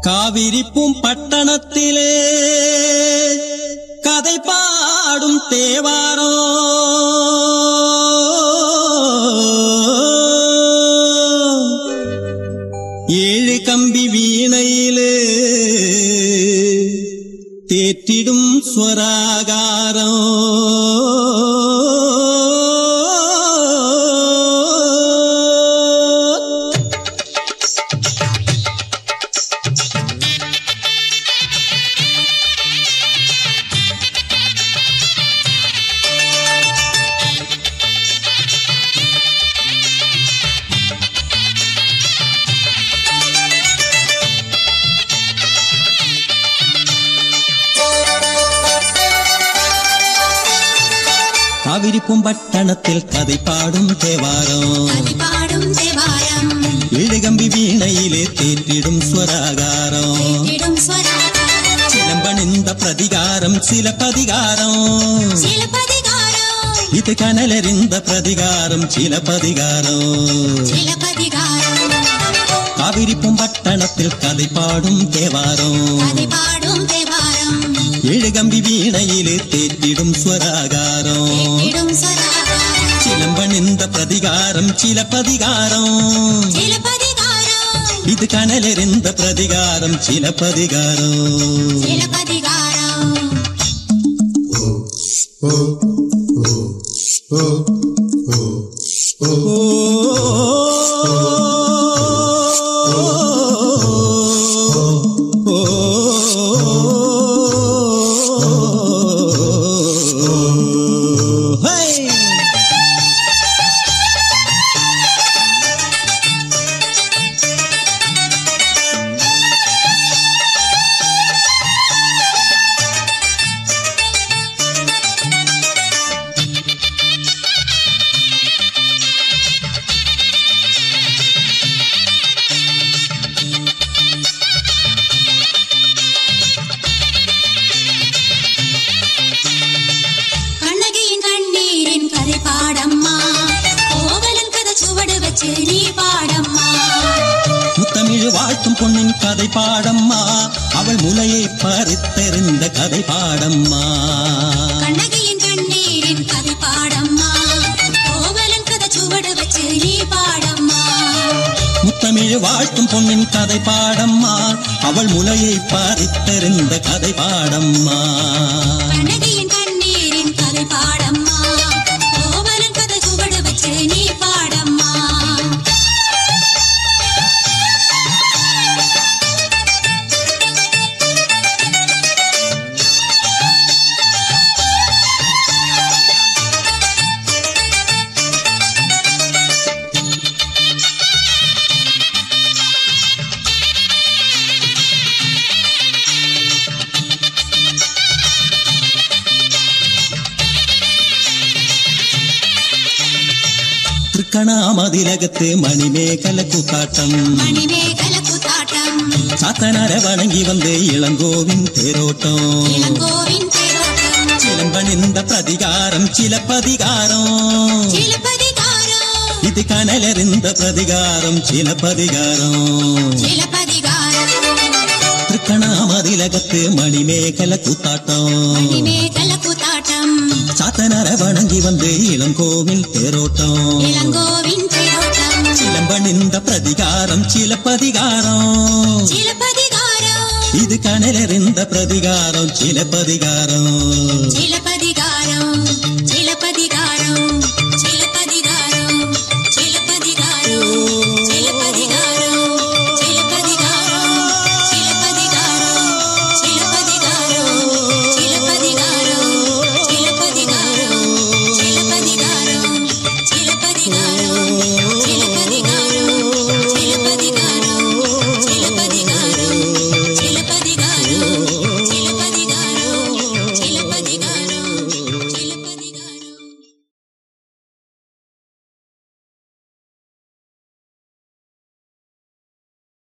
காவிரிப்பும் பட்டணத்திலே கதை பாடும் தேவாரோ ஏழு கம்பி வீணையிலே தேற்றிடும் ஸ்வராகாரம் காவிரிப்பும் பட்டணத்தில் கதை பாடும் தேவாரம் பாடும் தேவாரம் இழுகம்பி வீணையிலே தேற்றிடும் ஸ்வராகாரம் இடும் ஸ்வராகாரம் சிலம்பணிந்த பிரதிகாரம் சில பதிகாரம் சிலப்பதிகாரம் இது கனலறிந்த பிரதிகாரம் சில பதிகாரம் சிலப்பதிகாரம் காவிரிப்பும் பட்டணத்தில் கதை பாடும் தேவாரம் கதை பாடும் தேவாரம் எழுகம்பி வீணையிலே தேற்றிடும் ஸ்வராகாரம் இடும் ஸ்வராகாரம் சிலம்பணிந்த பிரதிகாரம் சில பதிகாரம் சிலப்பதிகாரம் இது கனலெறிந்த பிரதிகாரம் சில பதிகாரம் சிலப்பதிகாரம் Hey! கண்ணகியின் கண்ணீரின் கதை பாடம்மா கோவலன் கதை சுவடு வச்சு நீ பாடம்மா முத்தமிழ் வாழ்த்தும் பொன்னின் கதை பாடம்மா அவள் முலையை பறித்தெறிந்த கதை பாடம்மா கண்ணகியின் கண்ணீரின் கதை பாடம்மா கோவலன் கதை சுவடு வச்சு நீ பாடம்மா முத்தமிழ் வாழ்த்தும் பொன்னின் கதை பாடம்மா அவள் முலையை பறித்தெறிந்த கதை பாடம்மா கண்ணகியின் கண்ணீரின் கதை பாடம்மா கோவலன் கதை சுவடு வச்சு நீ பாடம்மா திருக்கணாமதிலகத்து மணிமேகல கூத்தாட்டம் மணிமேகல கூத்தாட்டம் சாத்தனர வணங்கி வந்து இளங்கோவின் தேரோட்டம் இளங்கோவின் தேரோட்டம் சிலம்பணிந்த பிரதிகாரம் சில பதிகாரம் சிலப்பதிகாரம் இது கனலறிந்த பிரதிகாரம் சில பதிகாரம் சிலப்பதிகாரம் திருக்கணாமதிலகத்து மணிமேகல கூத்தாட்டம் மணிமேகல கூத்தாட்டம் சாத்தனர வணங்கி வந்து இளங்கோவில் தேரோட்டம் இளங்கோவின் தேரோட்டம் சிலம்பணிந்த பிரதிகாரம் சில பதிகாரம் சிலப்பதிகாரம் இது கனலறிந்த பிரதிகாரம் சில பதிகாரம் சிலப்பதிகாரம்